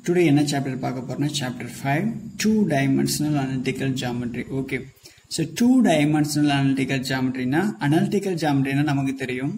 today என்ன chapter பார்க்க போறோம்னா chapter five two dimensional analytical geometry okay so two dimensional analytical ஜாமெட்ரினா analytical ஜாமெட்ரினா நமக்கு தெரியும்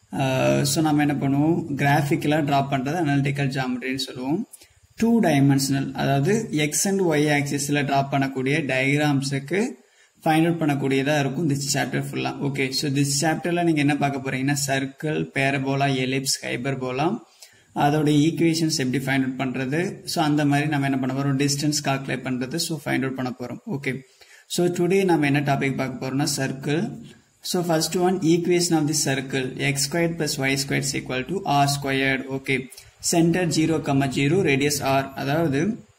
ஸோ நம்ம என்ன பண்ணுவோம் கிராஃபிக்கலாக ட்ரா பண்ணுறது அனலிட்டிக்கல் ஜாமெட்ரின்னு சொல்லுவோம் டூ டைமென்ஷனல் அதாவது எக்ஸ் அண்ட் ஒய் ஆக்சிஸில் ட்ரா பண்ணக்கூடிய டயக்ராம்ஸுக்கு ஃபைண்ட் அவுட் பண்ணக்கூடியதாக இருக்கும் திஸ் சாப்டர் ஃபுல்லாக ஓகே ஸோ திஸ் சாப்டரில் நீங்கள் என்ன பார்க்க போறீங்கன்னா சர்க்கிள் பேரபோலா எலிப்ஸ் ஹைபர்போலா அதோட ஈக்குவேஷன்ஸ் எப்படி ஃபைண்ட் அவுட் பண்ணுறது ஸோ அந்த மாதிரி நம்ம என்ன பண்ண போகிறோம் டிஸ்டன்ஸ் கால்குலேட் பண்ணுறது ஸோ ஃபைண்ட் அவுட் பண்ண போகிறோம் ஓகே ஸோ டுடே நம்ம என்ன டாபிக் பார்க்க போறோம்னா circle so first one equation of the circle x square plus y square equal to r squared okay centre zero comma zero radius r அதாவது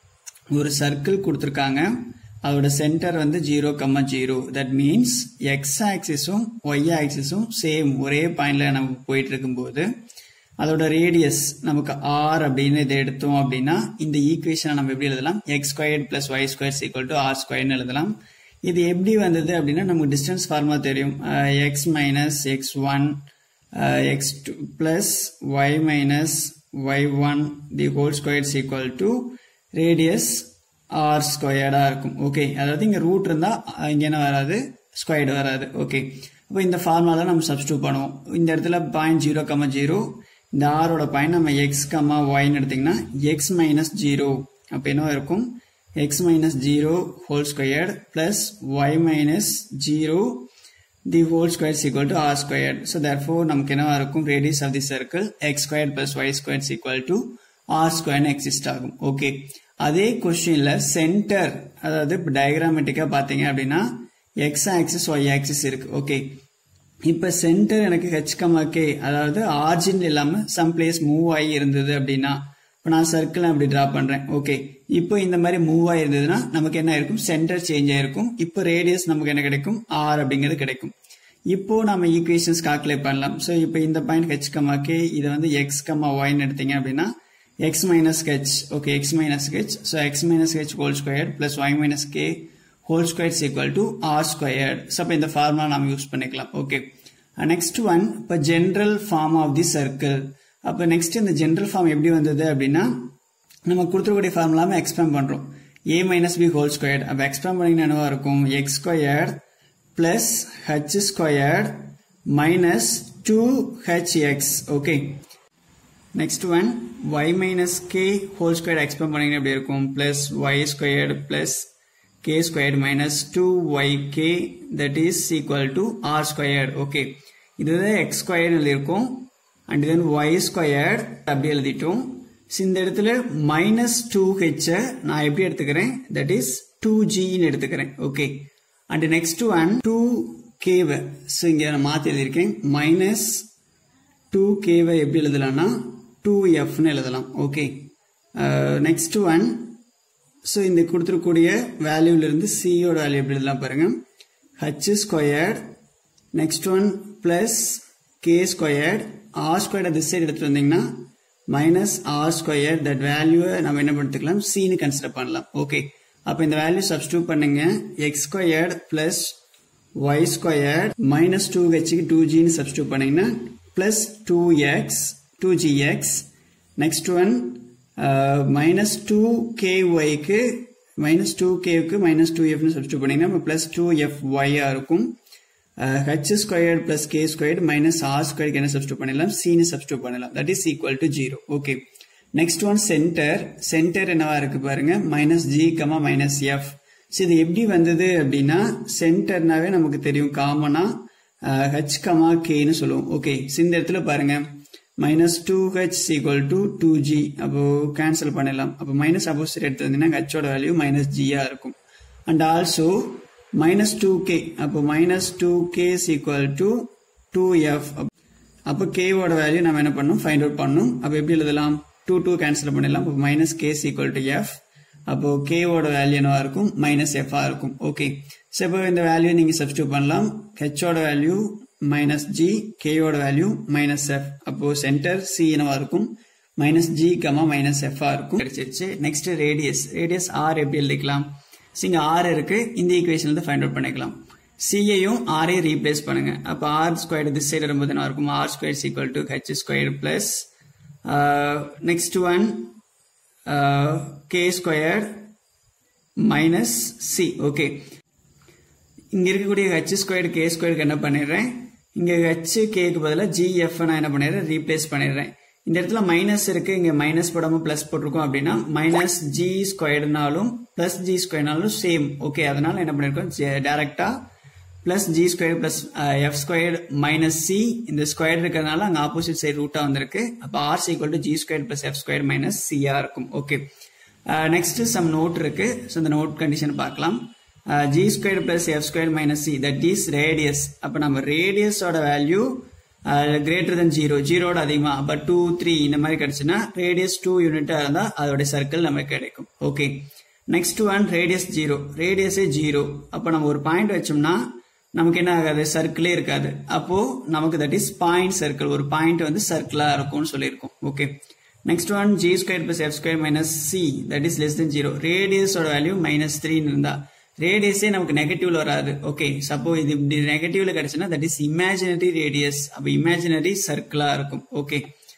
ஒரு circle கொடுத்துருக்காங்க அதோட சென்டர் வந்து zero comma zero that means x ஆக்சிஸும் y ஆக்சிஸும் same ஒரே பாயிண்ட்ல நமக்கு போயிட்டு இருக்கும்போது அதோட ரேடியஸ் நமக்கு ஆர் அப்படின்னு இதை எடுத்தோம் அப்படின்னா இந்த ஈக்குவேஷனை நம்ம எப்படி எழுதலாம் x square plus y square equal to r ஸ்கொயர்னு எழுதலாம் இது எப்படி வந்தது அப்படின்னா நமக்கு டிஸ்டன்ஸ் ஃபார்முலா தெரியும் x minus x one x two plus y minus y one the whole square equal to radius r ஸ்கொயர்டாக இருக்கும் ஓகே அதாவது இங்கே ரூட் இருந்தால் இங்கே என்ன வராது ஸ்கொயர்டு வராது ஓகே அப்போ இந்த ஃபார்முலா நம்ம சப்ஸ்டியூட் பண்ணுவோம் இந்த இடத்துல பாயிண்ட் ஜீரோ கம்மா ஜீரோ இந்த ஆரோட பாயிண்ட் நம்ம எக்ஸ் கம்மா ஒய்னு எடுத்திங்கன்னா எக்ஸ் மைனஸ் ஜீரோ அப்போ என்ன இருக்கும் x minus zero whole squared plus y minus zero the whole square equal to r squared so therefore நமக்கு என்னவா இருக்கும் radius of the circle x square plus y square equal to r ஸ்கொயர்னு exist ஆகும் okay அதே கொஸ்டின்ல centre அதாவது இப்போ டயக்ராமேட்டிக்கா பாத்தீங்க அப்படின்னா எக்ஸ் ஆக்சிஸ் ஒய் ஆக்சிஸ் இருக்கு ஓகே இப்ப சென்டர் எனக்கு ஹெச் கே அதாவது ஆர்ஜின் இல்லாம சம் பிளேஸ் மூவ் ஆகி இருந்தது அப்படின்னா இப்போ நான் சர்க்கிள் அப்படி டிரா பண்றேன் ஓகே இப்போ இந்த மாதிரி மூவ் ஆகி இருந்ததுன்னா நமக்கு என்ன இருக்கும் சென்டர் சேஞ்ச் ஆயிருக்கும் இப்போ ரேடியஸ் நமக்கு என்ன கிடைக்கும் ஆர் அப்படிங்கிறது கிடைக்கும் இப்போ நம்ம ஈக்குவேஷன்ஸ் கால்குலேட் பண்ணலாம் ஸோ இப்போ இந்த பாயிண்ட் ஹெச் கமா கே இதை வந்து எக்ஸ் கமா ஒய்னு எடுத்தீங்க அப்படின்னா x minus h okay x minus h so x minus h whole squared plus y minus k whole squared is equal to r squared so அப்ப இந்த formula நாம use பண்ணிக்கலாம் okay next one இப்ப general form of the circle அப்ப next இந்த general form எப்படி வந்தது அப்படின்னா நம்ம கொடுத்துருக்கூடிய ஃபார்முலாம எக்ஸ்பேண்ட் பண்றோம் a minus b whole squared அப்ப எக்ஸ்பேண்ட் பண்ணீங்கன்னா என்னவா இருக்கும் x squared plus h squared minus two h x okay next one y minus k whole square expand பண்ணிங்க எப்படி இருக்கும் plus y squared plus k squared minus two y k that is equal to r squared okay இதுதான் x ஸ்கொயர்னு எழுதியிருக்கோம் and then Y squared அப்படி எழுதிட்டோம் இந்த இடத்துல மைனஸ் டூ ஹெச்சை நான் எப்படி எடுத்துக்கிறேன் தட் இஸ் டூ ஜின்னு எடுத்துக்கிறேன் okay and next one two கேவை ஸோ இங்கே நான் மாற்றி எழுதியிருக்கேன் மைனஸ் டூ கேவை எப்படி எழுதலாம்னா டூ எஃப்னு எழுதலாம் ஓகே நெக்ஸ்ட் ஒன் ஸோ இந்த கொடுத்துருக்கூடிய வேல்யூலேருந்து சியோட வேல்யூ எப்படி எழுதலாம் பாருங்க h squared next one plus k squared r squared this side எடுத்துட்டு வந்தீங்கன்னா மைனஸ் ஆர் ஸ்கொயர் தட் வேல்யூவை நம்ம என்ன பண்ணிக்கலாம் சின்னு கன்சிடர் பண்ணலாம் ஓகே அப்போ இந்த வேல்யூ சப்ஸ்டியூட் பண்ணுங்க x squared plus y squared minus two ஹெச்சுக்கு டூ ஜின்னு சப்ஸ்டியூட் பண்ணீங்கன்னா plus 2x 2gx next one uh, minus 2ky க்கு minus 2k க்கு minus 2f னு substitute பண்ணீங்கன்னா plus 2fy ஆ இருக்கும் h squared plus k squared minus r squared என்ன substitute பண்ணலாம் c னு substitute பண்ணலாம் that is equal to 0 okay next one center center என்னவா இருக்கு பாருங்க minus g minus f so இது எப்படி வந்தது அப்படின்னா சென்டர்னாவே நமக்கு தெரியும் காமனா ஹெச் கமா கேன்னு சொல்லுவோம் ஓகே இந்த இடத்துல பாருங்க minus two h equal to two g அப்போ கேன்சல் பண்ணிடலாம் அப்போ மைனஸ் அப்போசிட் எடுத்து வந்தீங்கன்னா ஹெச்சோட வேல்யூ மைனஸ் ஜியா இருக்கும் and also minus two k அப்போ minus two k equal to two f அப்போ கேவோட வேல்யூ நம்ம என்ன பண்ணணும் ஃபைண்ட் அவுட் பண்ணணும் அப்போ எப்படி எழுதலாம் டூ டூ கேன்சல் பண்ணிடலாம் அப்போ minus k equal to f அப்போ கேவோட வேல்யூ என்னவா இருக்கும் மைனஸ் எஃப் இருக்கும் ஓகே ஸோ இப்போ இந்த வேல்யூ நீங்க சப்ஸ்டியூட் பண்ணலாம் ஹெச்சோட வேல்யூ மைனஸ் ஜி கேயோட வேல்யூ மைனஸ் எஃப் அப்போ சென்டர் சி என்னவா இருக்கும் minus g comma minus f இருக்கும் கிடைச்சிருச்சு நெக்ஸ்ட் ரேடியஸ் ரேடியஸ் ஆர் எப்படி எழுதிக்கலாம் இங்க ஆர் இருக்கு இந்த ஈக்குவேஷன்ல இருந்து ஃபைண்ட் அவுட் பண்ணிக்கலாம் சியையும் ஆரையும் ரீப்ளேஸ் பண்ணுங்க அப்போ ஆர் ஸ்கொயர் திஸ் சைடு வரும்போது என்ன இருக்கும் r square equal to h square plus next one k square minus c okay இங்க இருக்கக்கூடிய ஹெச் ஸ்கொயர்டு கே ஸ்கொயருக்கு என்ன பண்ணிடுறேன் இங்க ஹெச் கேக்கு பதிலாக ஜிஎஃப் நான் என்ன பண்ணிடுறேன் ரீப்ளேஸ் பண்ணிடுறேன் இந்த இடத்துல மைனஸ் இருக்கு இங்க மைனஸ் போடாம பிளஸ் போட்டிருக்கோம் அப்படின்னா மைனஸ் ஜி ஸ்கொயர்டுனாலும் பிளஸ் ஜி ஸ்கொயர்னாலும் சேம் ஓகே அதனால என்ன பண்ணிருக்கோம் டைரக்டா plus g square plus f square minus c இந்த ஸ்கொயர் இருக்கிறதுனால அங்க ஆப்போசிட் சைடு ரூட்டா வந்திருக்கு அப்ப r equal to g square plus f square minus சியா இருக்கும் ஓகே நெக்ஸ்ட் சம் நோட் இருக்கு ஸோ இந்த நோட் கண்டிஷன் பார்க்கலாம் g square plus f square minus c that is radius அப்போ நம்ம ரேடியஸோட வேல்யூ கிரேட்டர் தென் ஜீரோ ஜீரோட அதிகமா அப்போ டூ த்ரீ இந்த மாதிரி கிடைச்சுன்னா ரேடியஸ் டூ யூனிட்டா இருந்தா அதோட சர்க்கிள் நமக்கு கிடைக்கும் okay next one radius zero ரேடியஸே ஜீரோ அப்போ நம்ம ஒரு பாயிண்ட் வச்சோம்னா நமக்கு என்ன ஆகாது சர்க்கிளே இருக்காது அப்போ நமக்கு தட் இஸ் பாயிண்ட் சர்க்கிள் ஒரு பாயிண்ட் வந்து சர்க்கிளா இருக்கும்னு சொல்லியிருக்கோம் okay next one g square plus f square minus c that is less than zero ரேடியஸோட வேல்யூ மைனஸ் த்ரீன்னு இருந்தா ரேடியஸே நமக்கு நெகட்டிவ்ல வராது ஓகே சப்போ இது இப்படி நெகட்டிவ்ல கிடைச்சுன்னா தட் இஸ் இமேஜினரி ரேடியஸ் அப்போ இமேஜினரி சர்க்கிளா இருக்கும் ஓகே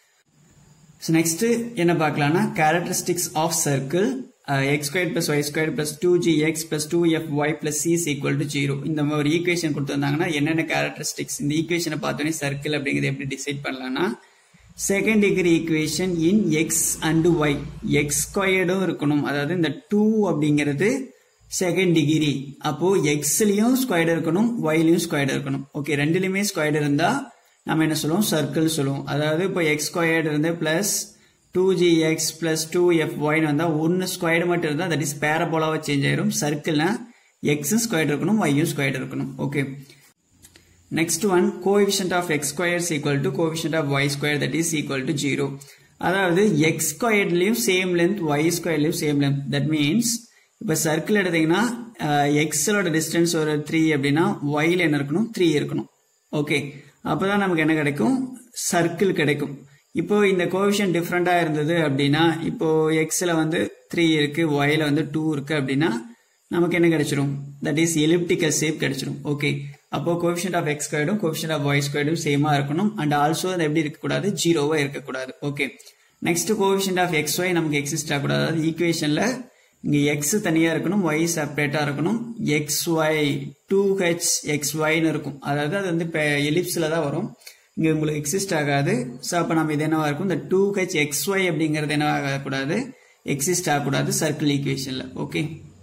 ஸோ நெக்ஸ்ட் என்ன பார்க்கலாம்னா characteristics of circle x square plus y square plus two g x plus two f y plus c equal to zero இந்த ஒரு ஈக்குவேஷன் கொடுத்துருந்தாங்கன்னா என்னென்ன கேரக்டரிஸ்டிக்ஸ் இந்த ஈக்குவேஷனை பார்த்தோன்னே சர்க்கிள் அப்படிங்கிறது எப்படி டிசைட் பண்ணலாம்னா second degree equation in x and y x ஸ்கொயர்டும் இருக்கணும் அதாவது இந்த டூ அப்படிங்கிறது செகண்ட் டிகிரி அப்போ எக்ஸ்லயும் ஸ்கொயர்டு இருக்கணும் ஒய்லயும் ஸ்கொயர்டு இருக்கணும் ஓகே ரெண்டுலயுமே ஸ்கொயர்டு இருந்தா நம்ம என்ன சொல்லுவோம் சர்க்கிள் சொல்லுவோம் அதாவது இப்போ எக்ஸ் ஸ்கொயர்டு இருந்து plus two g x plus two f ஒய்னு வந்தா ஒன்னு ஸ்கொயர்டு மட்டும் இருந்தா தட் இஸ் பேரபோலாவா சேஞ்ச் ஆயிரும் சர்க்கிள்னா எக்ஸும் ஸ்கொயர்டு இருக்கணும் ஒய்யும் ஸ்கொயர்டு இருக்கணும் okay next one coefficient of x square equal to coefficient of y square that is equal to zero அதாவது எக்ஸ் ஸ்கொயர்லயும் சேம் லென்த் ஒய் ஸ்கொயர்லயும் சேம் லென்த் தட் மீன்ஸ் இப்போ circle எடுத்தீங்கன்னா எக்ஸலோட டிஸ்டன்ஸ் ஒரு த்ரீ அப்படின்னா ஒய்ல என்ன இருக்கணும் த்ரீ இருக்கணும் ஓகே அப்போதான் நமக்கு என்ன கிடைக்கும் சர்க்கிள் கிடைக்கும் இப்போ இந்த கோவிஷன் டிஃப்ரெண்டா இருந்தது அப்படின்னா இப்போ எக்ஸ்ல வந்து த்ரீ இருக்கு ஒய்ல வந்து டூ இருக்கு அப்படின்னா நமக்கு என்ன கிடைச்சிரும் தட் இஸ் எலிப்டிக்கல் ஷேப் கிடைச்சிரும் ஓகே அப்போ கோவிஷன் ஆஃப் எக்ஸ் ஸ்கொயர்டும் கோவிஷன் ஆஃப் ஒய் ஸ்கொயர்டும் சேமா இருக்கணும் அண்ட் ஆல்சோ அது எப்படி இருக்கக்கூடாது ஜீரோவா இருக்கக்கூடாது okay next coefficient of x y நமக்கு எக்ஸிஸ்ட் ஆகக்கூடாது அதாவது ஈக்குவேஷன்ல இங்க எக்ஸ் தனியா இருக்கணும் ஒய் செப்பரேட்டா இருக்கணும் x y two h x ஒய்னு இருக்கும் அதாவது அது வந்து இப்போ எலிப்ஸ்ல தான் வரும் இங்க உங்களுக்கு எக்ஸிஸ்ட் ஆகாது ஸோ அப்போ நம்ம இது என்னவா இருக்கும் இந்த டூ ஹெச் எக்ஸ் ஒய் அப்படிங்கிறது என்னவா ஆகக்கூடாது எக்ஸிஸ்ட் ஆகக்கூடாது சர்க்கிள் ஈக்குவேஷன்ல ஓகே